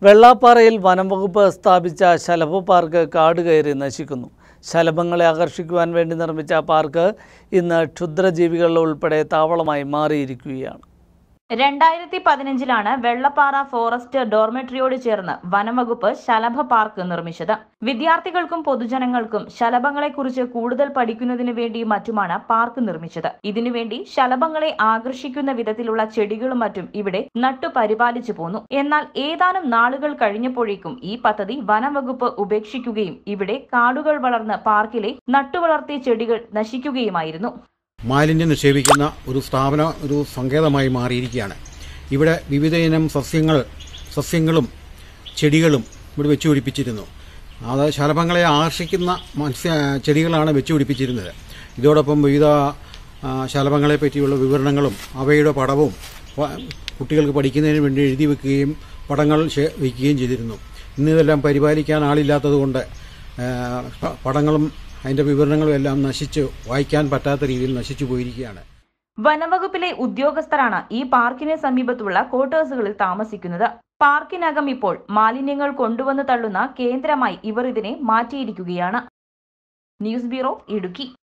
വെള്ളാപ്പാറയിൽ വനം വകുപ്പ് സ്ഥാപിച്ച ശലഭ പാർക്ക് കാട് കയറി നശിക്കുന്നു ശലഭങ്ങളെ ആകർഷിക്കുവാൻ വേണ്ടി നിർമ്മിച്ച പാർക്ക് ഇന്ന് ക്ഷുദ്രജീവികളുടെ ഉൾപ്പെടെ താവളമായി മാറിയിരിക്കുകയാണ് രണ്ടായിരത്തി പതിനഞ്ചിലാണ് വെള്ളപ്പാറ ഫോറസ്റ്റ് ഡോർമെട്രിയോട് ചേർന്ന് വനംവകുപ്പ് ശലഭ പാർക്ക് നിർമ്മിച്ചത് വിദ്യാർത്ഥികൾക്കും പൊതുജനങ്ങൾക്കും ശലഭങ്ങളെക്കുറിച്ച് കൂടുതൽ പഠിക്കുന്നതിന് വേണ്ടി മറ്റുമാണ് പാർക്ക് നിർമ്മിച്ചത് ഇതിനുവേണ്ടി ശലഭങ്ങളെ ആകർഷിക്കുന്ന വിധത്തിലുള്ള ചെടികളും മറ്റും ഇവിടെ നട്ടു പരിപാലിച്ചു പോന്നു എന്നാൽ ഏതാനും നാളുകൾ കഴിഞ്ഞപ്പോഴേക്കും ഈ പദ്ധതി വനംവകുപ്പ് ഉപേക്ഷിക്കുകയും ഇവിടെ കാടുകൾ വളർന്ന് പാർക്കിലെ നട്ടുവളർത്തിയ ചെടികൾ നശിക്കുകയുമായിരുന്നു മാലിന്യം നിക്ഷേപിക്കുന്ന ഒരു സ്ഥാപന ഒരു സങ്കേതമായി മാറിയിരിക്കുകയാണ് ഇവിടെ വിവിധ ഇനം സസ്യങ്ങൾ സസ്യങ്ങളും ചെടികളും ഇവിടെ വെച്ചുപിടിപ്പിച്ചിരുന്നു അത് ശലഭങ്ങളെ ആകർഷിക്കുന്ന മത്സ്യ ചെടികളാണ് വെച്ചുപിടിപ്പിച്ചിരുന്നത് ഇതോടൊപ്പം വിവിധ ആ, ശലഭങ്ങളെ പറ്റിയുള്ള വിവരണങ്ങളും അവയുടെ പടവും പ- കുട്ടികൾക്ക് പഠിക്കുന്നതിന് വേണ്ടി എഴുതി വെക്കുകയും പടങ്ങൾ ശേ- വയ്ക്കുകയും ചെയ്തിരുന്നു ഇന്ന് ഇതെല്ലാം പരിപാലിക്കാൻ ആളില്ലാത്തതുകൊണ്ട് ആ, പ- പടങ്ങളും അതിന്റെ വിവരണങ്ങളും എല്ലാം നശിച്ച് വായിക്കാൻ പറ്റാത്ത രീതിയിൽ നശിച്ചു പോയിരിക്കുകയാണ് വനംവകുപ്പിലെ ഉദ്യോഗസ്ഥരാണ് ഈ പാർക്കിന് സമീപത്തുള്ള ക്വാർട്ടേഴ്സുകളിൽ താമസിക്കുന്നത് പാർക്കിനകം ഇപ്പോൾ മാലിന്യങ്ങൾ കൊണ്ടുവന്ന് തള്ളുന്ന കേന്ദ്രമായി ഇവർ ഇതിനെ മാറ്റിയിരിക്കുകയാണ് ന്യൂസ് ബ്യൂറോ ഇടുക്കി